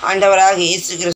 ஆண்டவராக இயேசு கிறிஸ்து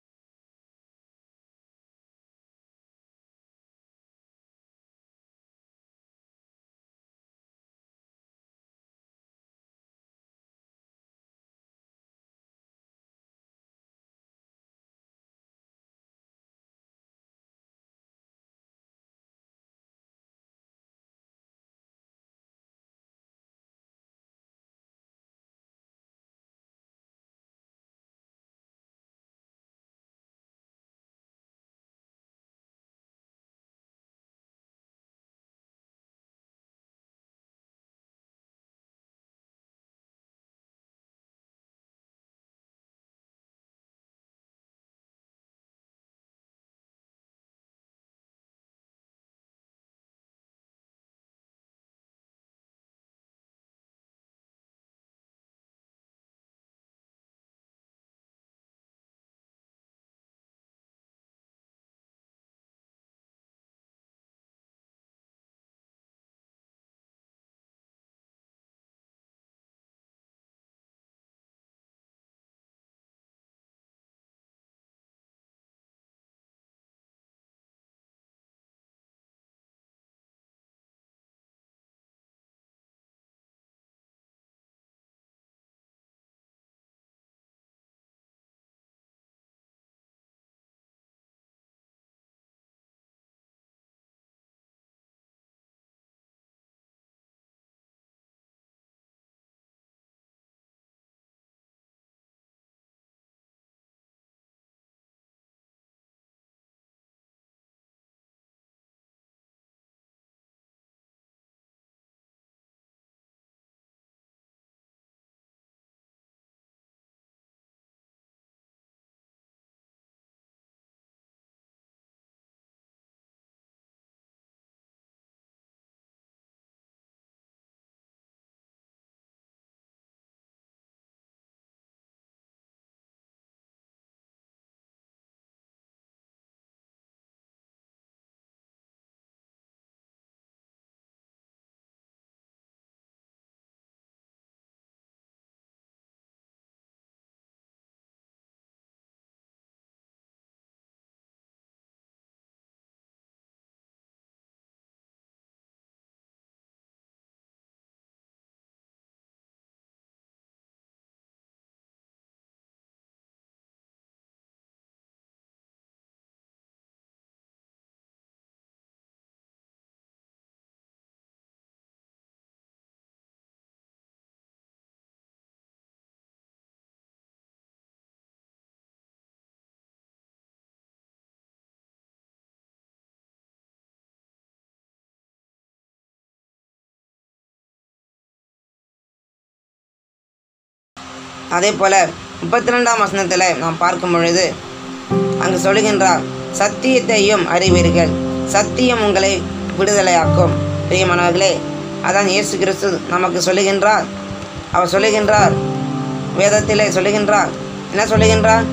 அதே போல முப்பத்தி ரெண்டாம் வசனத்தில் நாம் பார்க்கும் பொழுது அங்கு சொல்லுகின்றார் சத்தியத்தையும் அறிவீர்கள் சத்தியம் உங்களை விடுதலையாக்கும் பிரியமானவர்களே அதான் இயேசு கிறிஸ்து நமக்கு சொல்லுகின்றார் அவர் சொல்லுகின்றார் வேதத்திலே சொல்லுகின்றார் என்ன சொல்லுகின்றார்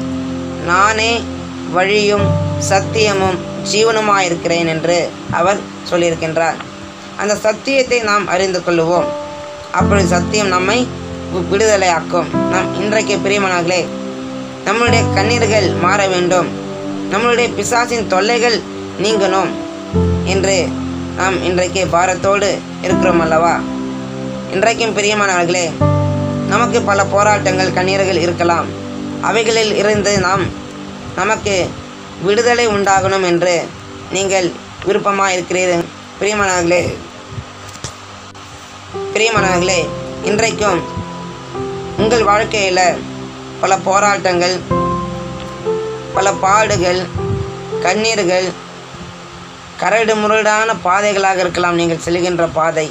நானே வழியும் சத்தியமும் ஜீவனுமாயிருக்கிறேன் என்று அவர் சொல்லியிருக்கின்றார் அந்த சத்தியத்தை நாம் அறிந்து கொள்ளுவோம் அப்பொழுது சத்தியம் நம்மை வி- விடுதலையாக்கும் நம் இன்றைக்கு பிரியமானவர்களே நம்மளுடைய கண்ணீர்கள் மாற வேண்டும் நம்மளுடைய பிசாசின் தொல்லைகள் நீங்கணும் என்று நாம் இன்றைக்கு பாரத்தோடு இருக்கிறோம் அல்லவா இன்றைக்கும் பிரியமானவர்களே நமக்கு பல போராட்டங்கள் கண்ணீர்கள் இருக்கலாம் அவைகளில் இருந்து நாம் நமக்கு விடுதலை உண்டாகணும் என்று நீங்கள் விருப்பமாக இருக்கிறீர்கள் பிரியமானவர்களே பிரியமானவர்களே இன்றைக்கும் உங்கள் வாழ்க்கையில் பல போராட்டங்கள் பல பாடுகள் கண்ணீர்கள் கரடு முரடான பாதைகளாக இருக்கலாம் நீங்கள் செல்கின்ற பாதை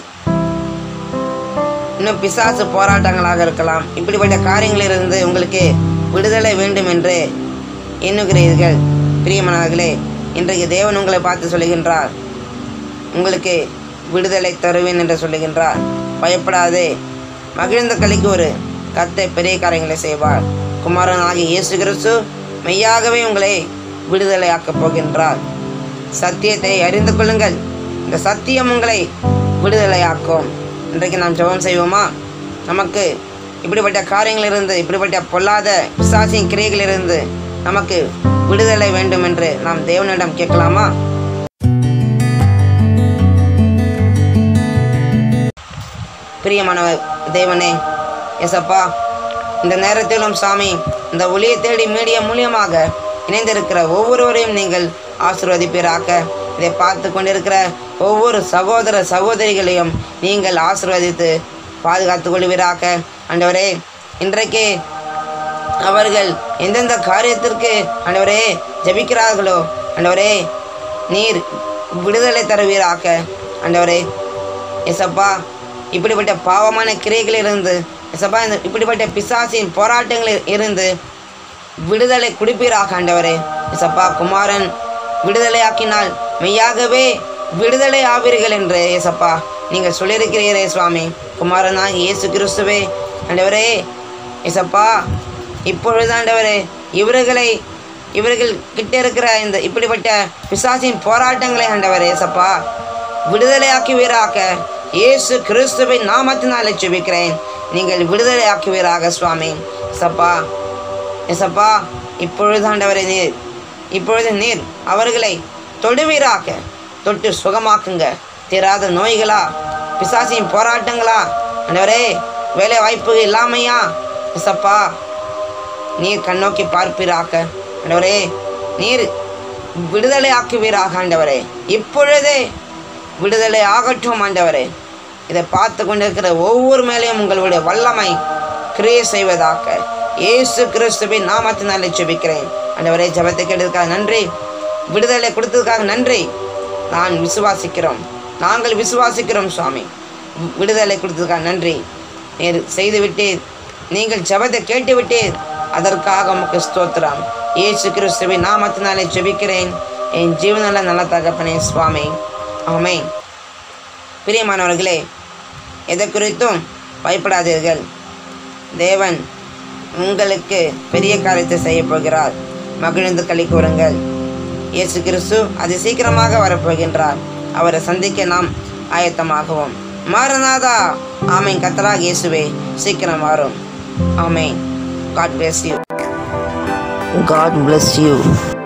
இன்னும் பிசாசு போராட்டங்களாக இருக்கலாம் இப்படிப்பட்ட காரியங்களிலிருந்து உங்களுக்கு விடுதலை வேண்டும் என்று எண்ணுகிறீர்கள் பிரியமானவர்களே இன்றைக்கு தேவன் உங்களை பார்த்து சொல்லுகின்றார் உங்களுக்கு விடுதலை தருவேன் என்று சொல்லுகின்றார் பயப்படாதே மகிழ்ந்த கலிக்கு ஒரு கத்தை பெரிய காரியங்களை செய்வார் குமாரன் ஆகிய இயேசு கிறிஸ்து மெய்யாகவே உங்களை விடுதலையாக்கப் போகின்றார் சத்தியத்தை அறிந்து கொள்ளுங்கள் இந்த சத்தியம் உங்களை விடுதலையாக்கும் இன்றைக்கு நாம் ஜெபம் செய்வோமா நமக்கு இப்படிப்பட்ட காரியங்களிலிருந்து இப்படிப்பட்ட பொல்லாத பிசாசின் கிரியைகளிலிருந்து நமக்கு விடுதலை வேண்டும் என்று நாம் தேவனிடம் கேட்கலாமா பிரியமானவர் தேவனே எசப்பா இந்த நேரத்திலும் சாமி இந்த ஒளியை தேடி மீடியா மூலியமாக இணைந்திருக்கிற ஒவ்வொருவரையும் நீங்கள் ஆசீர்வதிப்பீராக இதை பார்த்து கொண்டிருக்கிற ஒவ்வொரு சகோதர சகோதரிகளையும் நீங்கள் ஆசீர்வதித்து பாதுகாத்து கொள்வீராக ஆண்டவரே இன்றைக்கு அவர்கள் எந்தெந்த காரியத்திற்கு ஆண்டவரே ஜெபிக்கிறார்களோ ஆண்டவரே நீர் விடுதலை தருவீராக ஆண்டவரே எசப்பா இப்படிப்பட்ட பாவமான கிரைகளிலிருந்து எசப்பா இந்த இப்படிப்பட்ட பிசாசின் போராட்டங்களில் இருந்து விடுதலை குடிப்பீராக ஆண்டவரே எசப்பா குமாரன் விடுதலையாக்கினால் மெய்யாகவே விடுதலை ஆவீர்கள் என்று ஏசப்பா நீங்கள் சொல்லியிருக்கிறீரே சுவாமி குமாரனாக இயேசு கிறிஸ்துவே ஆண்டவரே ஏசப்பா இப்பொழுது ஆண்டவரே இவர்களை இவர்கள் கிட்ட இருக்கிற இந்த இப்படிப்பட்ட பிசாசின் போராட்டங்களை ஆண்டவரே ஏசப்பா விடுதலையாக்குவீராக இயேசு கிறிஸ்துவின் நாமத்தினாலே ஜெபிக்கிறேன் நீங்கள் விடுதலையாக்குவீராக சுவாமி சப்பா எசப்பா இப்பொழுது ஆண்டவரே நீர் இப்பொழுது நீர் அவர்களை தொடுவீராக தொட்டு சுகமாக்குங்க தீராத நோய்களா பிசாசின் போராட்டங்களா ஆண்டவரே வேலை வாய்ப்பு இல்லாமையா எசப்பா நீர் கண்ணோக்கி பார்ப்பீராக ஆண்டவரே நீர் விடுதலை ஆக்குவீராக ஆண்டவரே இப்பொழுதே விடுதலை ஆகட்டும் ஆண்டவரே இதை பார்த்து கொண்டிருக்கிற ஒவ்வொரு மேலேயும் உங்களுடைய வல்லமை கிரியை செய்வதாக இயேசு கிறிஸ்துவின் நாமத்தினாலே ஜெபிக்கிறேன் ஆண்டவரே ஜெபத்தை கேட்டதுக்காக நன்றி விடுதலை கொடுத்ததுக்காக நன்றி நான் விசுவாசிக்கிறோம் நாங்கள் விசுவாசிக்கிறோம் சுவாமி வி- விடுதலை கொடுத்ததுக்காக நன்றி நீர் செய்து விட்டீர் நீங்கள் ஜெபத்தை கேட்டு விட்டீர் அதற்காக உமக்கு ஸ்தோத்திரம் இயேசு கிறிஸ்துவின் நாமத்தினாலே ஜெபிக்கிறேன் என் ஜீவனில் நல்ல தகப்பனே சுவாமி ஆமென் பிரியமானவர்களே எதை குறித்தும் பயப்படாதீர்கள் தேவன் உங்களுக்கு பெரிய காரியத்தை செய்ய போகிறார் மகிழ்ந்து களி கூறுங்கள் இயேசு கிறிஸ்து அது சீக்கிரமாக வரப்போகின்றார் அவரை சந்திக்க நாம் ஆயத்தமாகவும் மாரநாதா ஆமேன் கத்தராக இயேசுவே சீக்கிரம் வரும் ஆமேன் God bless you God bless you